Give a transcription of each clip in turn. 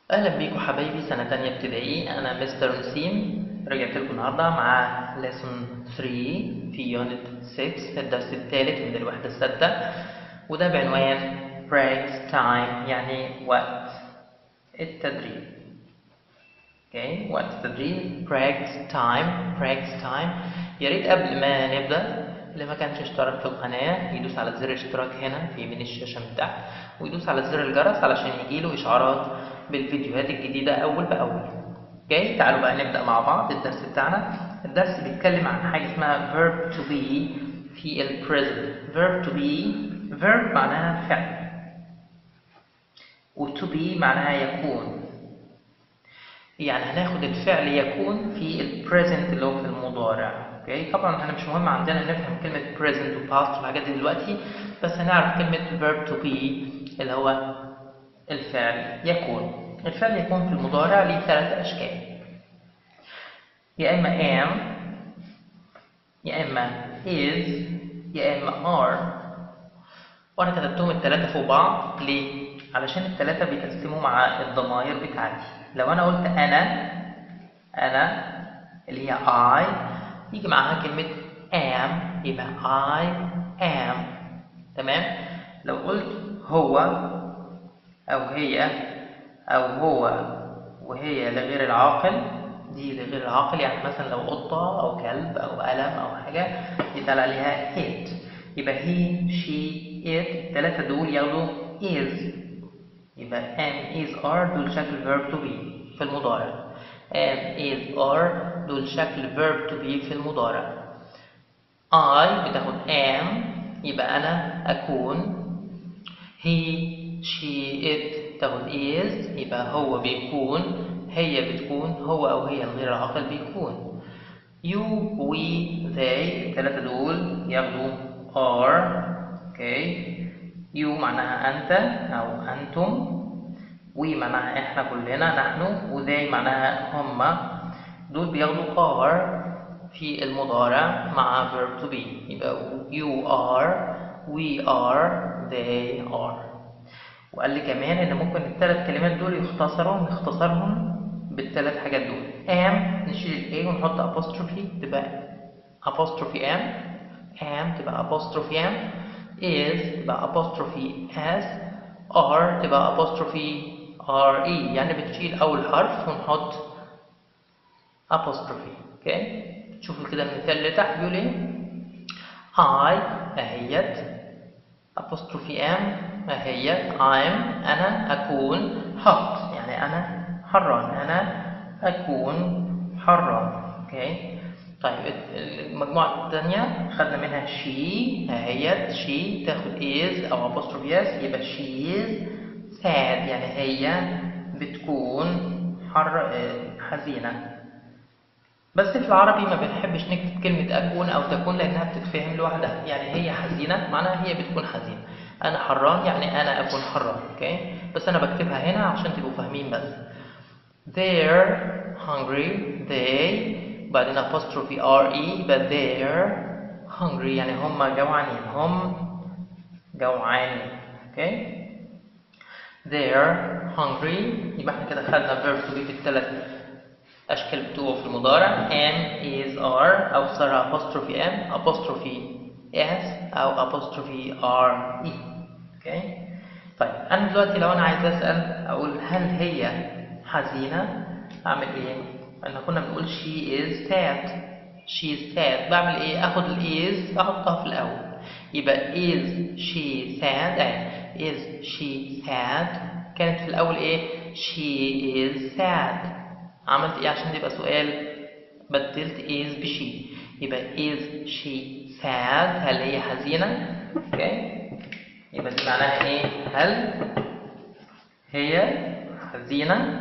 اهلا بيكم حبايبي سنه تانية ابتدائي انا مستر نسيم رجعت لكم النهارده مع lesson 3 في يونت 6 الدرس الثالث من الوحده السادسه وده بعنوان break time يعني وقت التدريب اوكي وقت التدريب break time break time يا ريت قبل ما نبدا اللي ما كانش اشترك في القناه يدوس على زر الاشتراك هنا في يمين الشاشه من تحت ويدوس على زر الجرس علشان يجيله اشعارات بالفيديوهات الجديدة أول بأول اوكي تعالوا بقى نبدأ مع بعض الدرس بتاعنا الدرس بيتكلم عن حاجة اسمها verb to be في ال present verb to be verb معناها فعل و to be معناها يكون يعني هناخد الفعل يكون في ال present اللي هو في المضارع اوكي طبعا احنا مش مهم عندنا نفهم كلمة present و past والحاجات دي دلوقتي بس هنعرف كلمة verb to be اللي هو الفعل يكون الفعل يكون في المضارع ليه ثلاث أشكال يا إما am يا إما is يا إما are وأنا كتبتهم الثلاثة فوق بعض ليه؟ علشان الثلاثة بيتقسموا مع الضمائر بتاعتي لو أنا قلت أنا أنا اللي هي I يجي معاها كلمة am يبقى I am تمام؟ لو قلت هو أو هي أو هو وهي لغير العاقل دي لغير العاقل يعني مثلا لو قطة أو كلب أو قلم أو حاجة يتقال عليها it يبقى he she it التلاتة دول ياخدوا is يبقى am is are دول شكل verb to be في المضارع am is are دول شكل verb to be في المضارع I بتاخد am يبقى أنا أكون he she it تاخد is يبقى هو بيكون هي بتكون هو أو هي الغير العاقل بيكون you we they الثلاثة دول ياخدوا are okay you معناها أنت أو أنتم we معناها إحنا كلنا نحن و they معناها هما دول بياخدوا are في المضارع مع verb to be يبقى you are we are they are وقال لي كمان ان ممكن الثلاث كلمات دول يختصروا نختصرهم بالثلاث حاجات دول am نشيل ال a ونحط apostrophe تبقى apostrophe am am تبقى apostrophe am is تبقى apostrophe s are تبقى apostrophe re يعني بتشيل اول حرف ونحط apostrophe اوكي شوفوا كده المثال اللي تحت بيقول ايه I اهيت apostrophe am هي I'm أنا أكون hot يعني أنا حران أنا أكون حران أوكي طيب المجموعة الثانية خدنا منها she هي she تاخد is أو apostrophe s يبقى she is sad يعني هي بتكون حر حزينة بس في العربي ما بنحبش نكتب كلمة أكون أو تكون لأنها بتتفهم لوحدها يعني هي حزينة معناها هي بتكون حزينة أنا حران يعني أنا أكون حران أوكي بس أنا بكتبها هنا عشان تبقوا فاهمين بس they're hungry they بعدين apostrophe re يبقى they're hungry يعني هم جوعانين هم جوعانين أوكي they're hungry يبقى احنا كده خدنا verb to be في الثلاث أشكال بتوعه في المضارع am is are أو صار apostrophe am apostrophe s أو apostrophe r e اوكي طيب أنا دلوقتي لو أنا عايز أسأل أقول هل هي حزينة أعمل إيه؟ احنا كنا بنقول she is sad she is sad بعمل إيه؟ آخد ال is أحطها في الأول يبقى is she sad آه. is she sad كانت في الأول إيه؟ she is sad عملت إيه عشان تبقى سؤال بدلت is بشي يبقى is she sad هل هي حزينة اوكي يبقى دي معناها ايه هل هي حزينة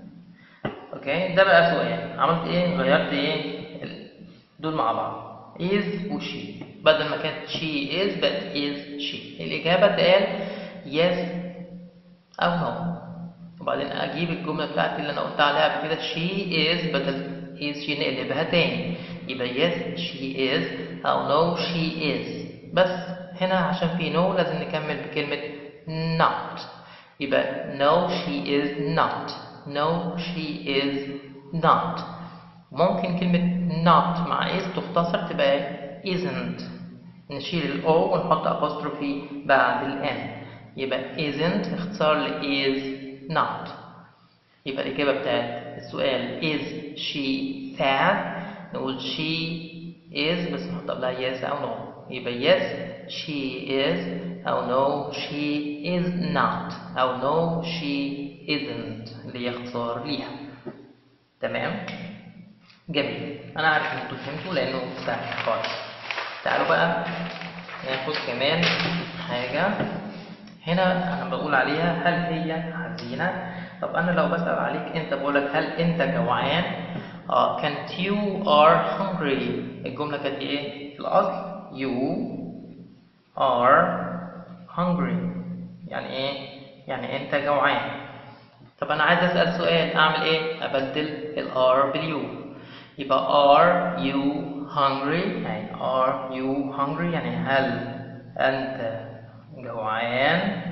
اوكي ده بقى سؤال عملت ايه غيرت ايه دول مع بعض is وشي بدل ما كانت she is بقت is she الإجابة تقال yes أو no وبعدين أجيب الجملة بتاعتي اللي أنا قلت عليها قبل كده she is بدل is she نقلبها تاني يبقى yes she is أو no she is بس هنا عشان في no لازم نكمل بكلمة not يبقى no she is not no she is not ممكن كلمة not مع is تختصر تبقى isn't نشيل ال O ونحط apostrophe بعد ال N يبقى isn't اختصار ل is not يبقى الإجابة بتاعت السؤال is she sad نقول she is بس نحط قبلها yes أو no يبقى yes she is أو no she is not أو no she isn't اللي هي اختصار ليها تمام جميل أنا عارف إن انتوا فهمتوا لأنه سهل خالص تعالوا بقى ناخد كمان حاجة هنا أنا بقول عليها هل هي حزينة طب أنا لو بسأل عليك أنت بقولك هل أنت جوعان اه كانت you are hungry الجملة كانت إيه في الأصل you are hungry يعني إيه يعني أنت جوعان طب أنا عايز أسأل سؤال أعمل إيه أبدل ال are باليو يبقى are you hungry يعني are you hungry يعني هل أنت جوعان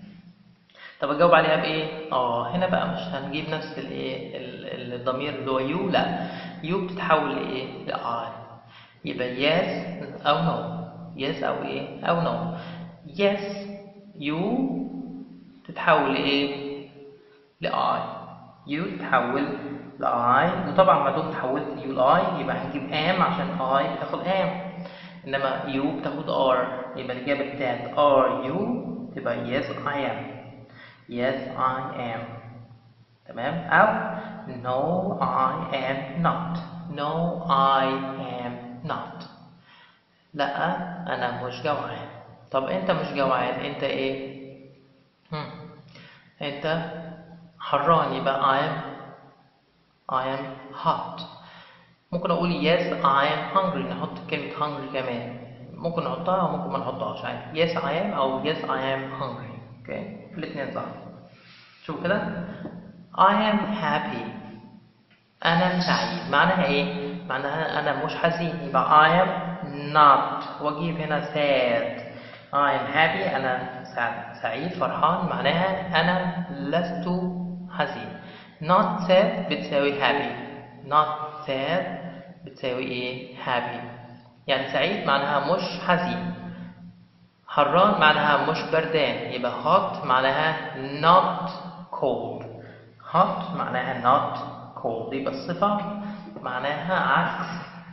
طب اجاوب عليها بايه اه هنا بقى مش هنجيب نفس الايه ال- الضمير اللي هو يو لا يو بتتحول لايه لاي يبقى yes او no yes او ايه او no yes يو تتحول لايه لاي يو تتحول لاي وطبعا ما دام تحولت يو لاي يبقى هنجيب ام عشان اي بتاخد ام انما يو بتاخد ار يبقى الاجابه بتاعت ار يو تبقى yes I am Yes, I am. تمام؟ أو No, I am not. No, I am not. لا أنا مش جوعان. طب أنت مش جوعان، أنت إيه؟ هم. أنت حران يبقى I am I am hot. ممكن أقول yes I am hungry نحط كلمة hungry كمان. ممكن نحطها وممكن ما نحطهاش عادي. Yes I am أو yes I am hungry. اوكي الاثنين صح شوف كده I am happy أنا سعيد معناها إيه؟ معناها أنا مش حزين يبقى I am not وأجيب هنا sad I am happy أنا سعيد, سعيد فرحان معناها أنا لست حزين not sad بتساوي happy not sad بتساوي إيه؟ happy يعني سعيد معناها مش حزين حران معناها مش بردان يبقى hot معناها not cold hot معناها not cold يبقى الصفة معناها عكس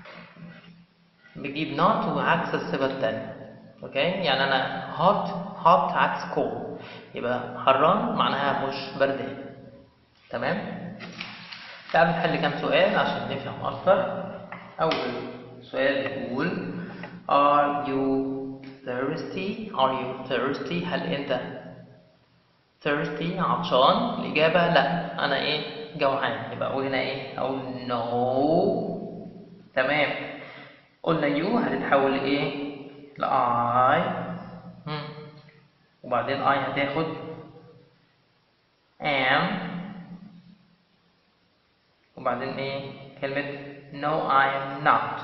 بجيب not وعكس الصفة التانية اوكي يعني انا hot hot عكس cold يبقى حران معناها مش بردان تمام تعالوا نحل كام سؤال عشان نفهم اكتر اول سؤال بيقول are you thirsty are you thirsty هل انت thirsty عطشان الإجابة لا أنا إيه جوعان يبقى أقول هنا إيه أقول no تمام قلنا you هتتحول لإيه ل I هم. وبعدين I هتاخد am وبعدين إيه كلمة no I am not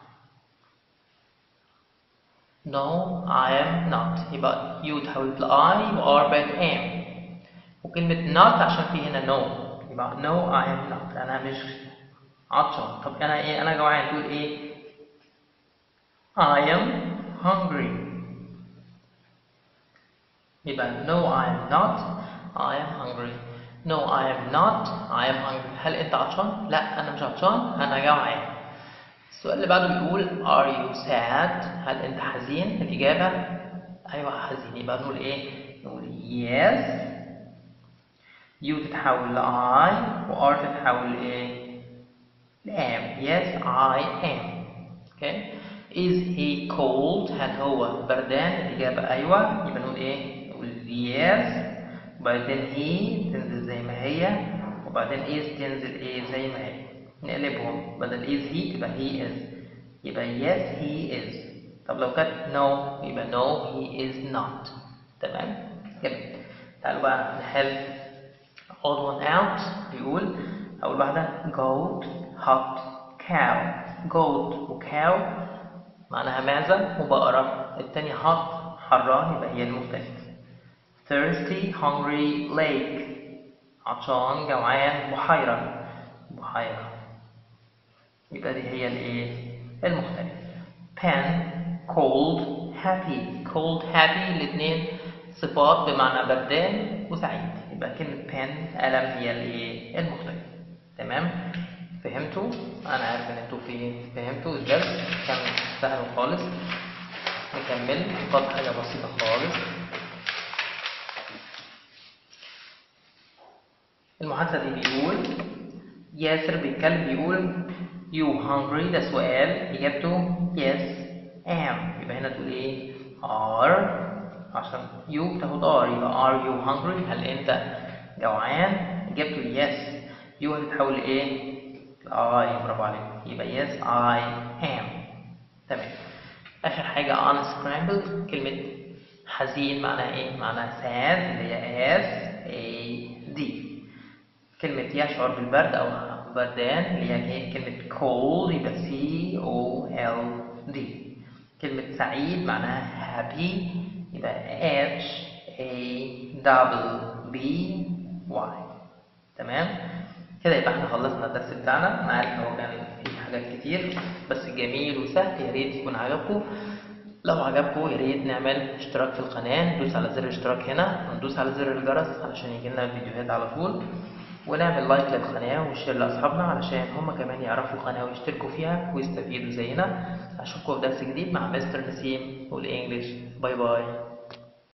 No, I am not. يبقى you تحولت ل I و R بقت am. وكلمة not عشان في هنا no. يبقى no, I am not. أنا مش عطشان. طب أنا إيه؟ أنا جوعان. تقول إيه؟ I am hungry. يبقى no, I am not. I am hungry. No, I am not. I am hungry. هل أنت عطشان؟ لا أنا مش عطشان. أنا جوعان. السؤال اللي بعده بيقول are you sad هل انت حزين الاجابه ايوه حزين يبقى نقول ايه نقول yes you تتحول ل I و R تتحول لايه ل am yes I am okay is he cold هل هو بردان الاجابه ايوه يبقى نقول ايه نقول yes وبعدين he تنزل زي ما هي وبعدين is تنزل ايه زي ما هي نقلبهم بدل is he تبقى he is يبقى yes he is طب لو كانت no يبقى no he is not تمام جميل تعالوا بقى نحل odd one out بيقول أول واحدة goat hot cow goat و cow معناها معزة وبقرة التانية hot حران يبقى هي المختلفة thirsty hungry lake عطشان جوعان بحيرة بحيرة يبقى دي هي الايه المختلف pen cold happy cold happy الاثنين صفات بمعنى بردان وسعيد يبقى كلمة pen قلم هي الايه المختلف تمام فهمتوا انا عارف ان انتوا في فهمتوا الدرس كان سهل خالص نكمل نقاط حاجة بسيطة خالص المحادثة دي بيقول ياسر بيتكلم بيقول you hungry ده سؤال إجابته yes am يبقى هنا تقول إيه are عشان you بتاخد are يبقى are you hungry هل أنت جوعان إجابته yes you هتتحول لإيه I برافو عليك يبقى yes I am تمام آخر حاجة unscrambled كلمة حزين معناها إيه؟ معناها sad اللي هي S A D كلمة يشعر بالبرد أو بردان اللي هي كلمة cold يبقى C O L D كلمة سعيد معناها happy يبقى H A double B Y تمام كده يبقى احنا خلصنا الدرس بتاعنا انا عارف ان هو كان فيه حاجات كتير بس جميل وسهل يا ريت يكون عجبكم لو عجبكم يا ريت نعمل اشتراك في القناة ندوس على زر الاشتراك هنا وندوس على زر الجرس علشان يجيلنا الفيديوهات على طول ونعمل لايك للقناة وشير لأصحابنا علشان هما كمان يعرفوا القناة ويشتركوا فيها ويستفيدوا زينا أشوفكم في درس جديد مع مستر نسيم والإنجليش باي باي